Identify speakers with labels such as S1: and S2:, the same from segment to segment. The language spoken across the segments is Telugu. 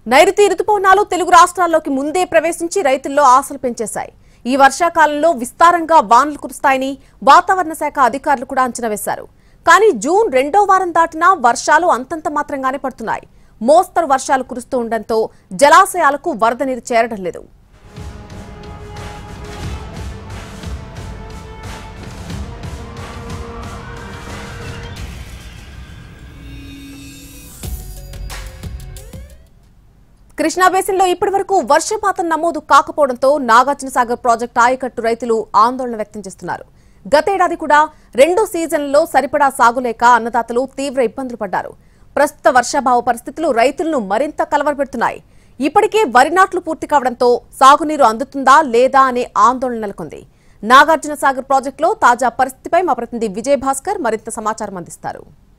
S1: నైరుతి రుతుపవనాలు తెలుగు రాష్ట్రాల్లోకి ముందే ప్రవేశించి రైతుల్లో ఆశలు పెంచేశాయి ఈ వర్షాకాలంలో విస్తారంగా వానలు కురుస్తాయని వాతావరణ శాఖ అధికారులు కూడా అంచనా వేశారు కానీ జూన్ రెండో వారం దాటినా వర్షాలు అంతంత మాత్రంగానే పడుతున్నాయి మోస్తరు వర్షాలు కురుస్తూ ఉండడంతో జలాశయాలకు వరద నీరు చేరడం లేదు కృష్ణా బేసిన్లో ఇప్పటివరకు వర్షపాతం నమోదు కాకపోవడంతో నాగార్జున సాగర్ ప్రాజెక్టు ఆయకట్టు రైతులు ఆందోళన వ్యక్తం చేస్తున్నారు గతేడాది కూడా రెండు సీజన్లలో సరిపడా సాగులేక అన్నదాతలు తీవ్ర ఇబ్బందులు పడ్డారు ప్రస్తుత వర్షాభావ పరిస్థితులు రైతులను మరింత కలవరపెడుతున్నాయి ఇప్పటికే వరి నాట్లు పూర్తి కావడంతో సాగునీరు అందుతుందా లేదా అనే ఆందోళన నెలకొంది నాగార్జున సాగర్ ప్రాజెక్టులో తాజా పరిస్థితిపై మా ప్రతినిధి విజయ్ భాస్కర్ మరింత సమాచారం అందిస్తారు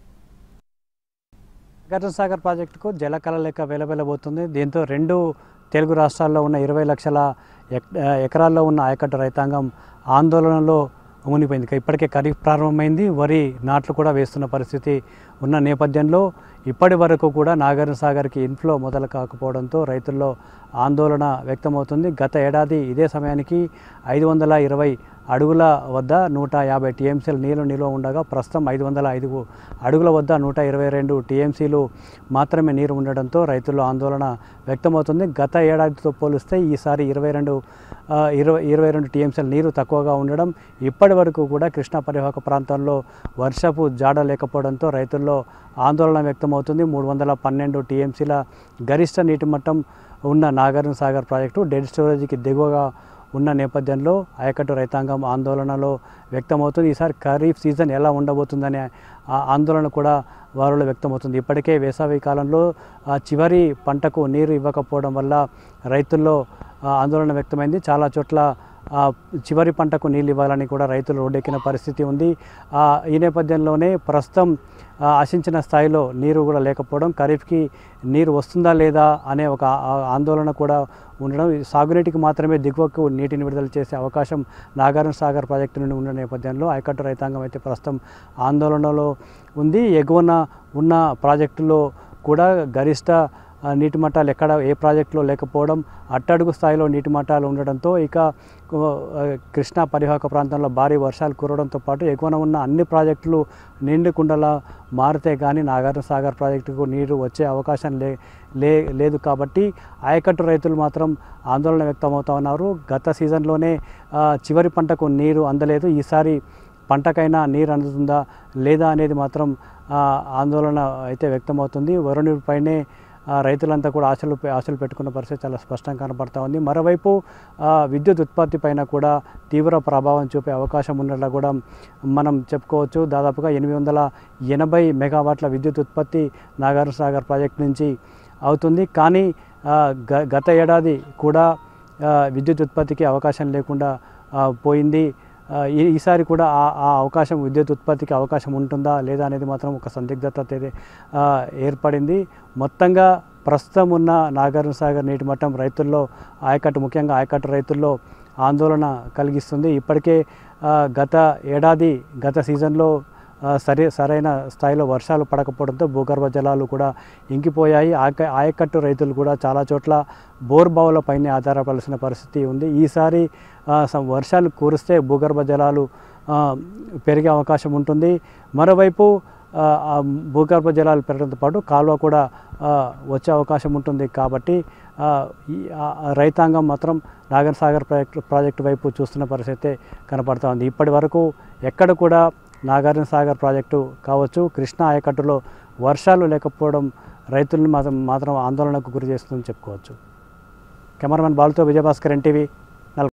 S2: నాగార్జున సాగర్ ప్రాజెక్టుకు జలకళ లెక్క వెలవెలబోతుంది దీంతో రెండు తెలుగు రాష్ట్రాల్లో ఉన్న ఇరవై లక్షల ఎక్- ఆ, ఎకరాల్లో ఉన్న ఆయకట్టు రైతాంగం ఆందోళనలో మునిగిపోయింది ఇక ఇప్పటికే ఖరీఫ్ ప్రారంభమైంది వరి నాట్లు కూడా వేస్తున్న పరిస్థితి ఉన్న నేపథ్యంలో ఇప్పటి వరకు కూడా నాగార్జున సాగర్కి ఇన్ఫ్లో మొదలు కాకపోవడంతో రైతుల్లో ఆందోళన వ్యక్తమవుతుంది గత ఏడాది ఇదే సమయానికి ఐదు వందల ఇరవై అడుగుల వద్ద నూట యాభై టీఎంసీలు నీళ్లు నిల్వ ఉండగా ప్రస్తుతం ఐదు వందల ఐదు అడుగుల వద్ద నూట ఇరవై రెండు టీఎంసీలు మాత్రమే నీరు ఉండడంతో రైతుల్లో ఆందోళన వ్యక్తమవుతుంది గత ఏడాదితో పోలిస్తే ఈసారి ఇరవై రెండు ఆ, ఇరవై ఇరవై రెండు టీఎంసీల నీరు తక్కువగా ఉండడం ఇప్పటి వరకు కూడా కృష్ణా పరివాహక ప్రాంతంలో వర్షపు జాడ లేకపోవడంతో రైతుల్లో ఆందోళన వ్యక్తమవుతుంది మూడు వందల పన్నెండు టీఎంసీల గరిష్ట నీటి మట్టం ఉన్న నాగార్జున సాగర్ ప్రాజెక్టు డెడ్ స్టోరేజ్కి దిగువగా ఉన్న నేపథ్యంలో ఆయకట్టు రైతాంగం ఆందోళనలో వ్యక్తమవుతుంది ఈసారి ఖరీఫ్ సీజన్ ఎలా ఉండబోతుందనే ఆ ఆందోళన కూడా వారిలో వ్యక్తమవుతుంది ఇప్పటికే వేసవి కాలంలో ఆ చివరి పంటకు నీరు ఇవ్వకపోవడం వల్ల రైతుల్లో ఆ, ఆందోళన వ్యక్తమైంది చాలా చోట్ల ఆ, చివరి పంటకు నీళ్ళు ఇవ్వాలని కూడా రైతులు రోడ్డెక్కిన పరిస్థితి ఉంది ఆ, ఈ నేపథ్యంలోనే ప్రస్తుతం ఆ, ఆశించిన స్థాయిలో నీరు కూడా లేకపోవడం ఖరీఫ్కి నీరు వస్తుందా లేదా అనే ఒక ఆ- ఆందోళన కూడా ఉండడం ఇది సాగునీటికి మాత్రమే దిగువకు నీటిని విడుదల చేసే అవకాశం నాగార్జున సాగర్ ప్రాజెక్టు నుండి ఉన్న నేపథ్యంలో ఆయకట్టు రైతాంగం అయితే ప్రస్తుతం ఆందోళనలో ఉంది ఎగువన ఉన్న ప్రాజెక్టులో కూడా గరిష్ట ఆ, నీటి మట్టాలు ఎక్కడ ఏ ప్రాజెక్టులో లేకపోవడం అట్టడుగు స్థాయిలో నీటి మట్టాలు ఉండడంతో ఇక ఆ, కృష్ణా పరివాహక ప్రాంతంలో భారీ వర్షాలు కురవడంతో పాటు ఎగువన ఉన్న అన్ని ప్రాజెక్టులు నిండు కుండలా మారితే కానీ నాగార్జున సాగర్ ప్రాజెక్టుకు నీరు వచ్చే అవకాశం లే లే లేదు కాబట్టి ఆయకట్టు రైతులు మాత్రం ఆందోళన వ్యక్తమవుతా ఉన్నారు గత సీజన్లోనే ఆ, చివరి పంటకు నీరు అందలేదు ఈసారి పంటకైనా నీరు అందుతుందా లేదా అనేది మాత్రం ఆ, ఆందోళన అయితే వ్యక్తమవుతుంది వరుణుడిపైనే ఆ, రైతులంతా కూడా ఆశలు పె- ఆశలు పెట్టుకున్న పరిస్థితి చాలా స్పష్టంగా కనపడతా ఉంది మరోవైపు ఆ, విద్యుత్ ఉత్పత్తి పైన కూడా తీవ్ర ప్రభావం చూపే అవకాశం ఉన్నట్లు కూడా మనం చెప్పుకోవచ్చు దాదాపుగా ఎనిమిది వందల ఎనభై మెగావాట్ల విద్యుత్ ఉత్పత్తి నాగార్జున సాగర్ ప్రాజెక్ట్ నుంచి అవుతుంది కానీ ఆ, గ గత ఏడాది కూడా ఆ, విద్యుత్ ఉత్పత్తికి అవకాశం లేకుండా ఆ, పోయింది ఆ, ఈ- ఈసారి కూడా ఆ ఆ అవకాశం విద్యుత్ ఉత్పత్తికి అవకాశం ఉంటుందా లేదా అనేది మాత్రం ఒక సందిగ్ధత అయితే ఆ, ఏర్పడింది మొత్తంగా ప్రస్తుతం ఉన్న నాగార్జున సాగర్ నీటి మట్టం రైతుల్లో ఆయకట్టు ముఖ్యంగా ఆయకట్టు రైతుల్లో ఆందోళన కలిగిస్తుంది ఇప్పటికే ఆ, గత ఏడాది గత సీజన్లో ఆ, సరి సరైన స్థాయిలో వర్షాలు పడకపోవడంతో భూగర్భ జలాలు కూడా ఇంకిపోయాయి ఆక ఆయకట్టు రైతులు కూడా చాలా చోట్ల బోర్ బావులపైనే ఆధారపడాల్సిన పరిస్థితి ఉంది ఈసారి ఆ, సం- వర్షాలు కురిస్తే భూగర్భ జలాలు ఆ, పెరిగే అవకాశం ఉంటుంది మరోవైపు ఆ, ఆ భూగర్భ జలాలు పెరగడంతో పాటు కాలువ కూడా ఆ, వచ్చే అవకాశం ఉంటుంది కాబట్టి ఆ, ఈ ఆ- ఆ రైతాంగం మాత్రం నాగర్ సాగర్ ప్రాజెక్టు ప్రాజెక్టు వైపు చూస్తున్న పరిస్థితి కనపడతా ఉంది ఇప్పటి వరకు ఎక్కడ కూడా నాగార్జున సాగర్ ప్రాజెక్టు కావచ్చు కృష్ణా ఆయకట్టులో వర్షాలు లేకపోవడం రైతుల్ని మాత్రం మాత్రం ఆందోళనకు గురి చేస్తుందని చెప్పుకోవచ్చు కెమెరామెన్ బాలుతో విజయభాస్కర్ ఎన్టీవీ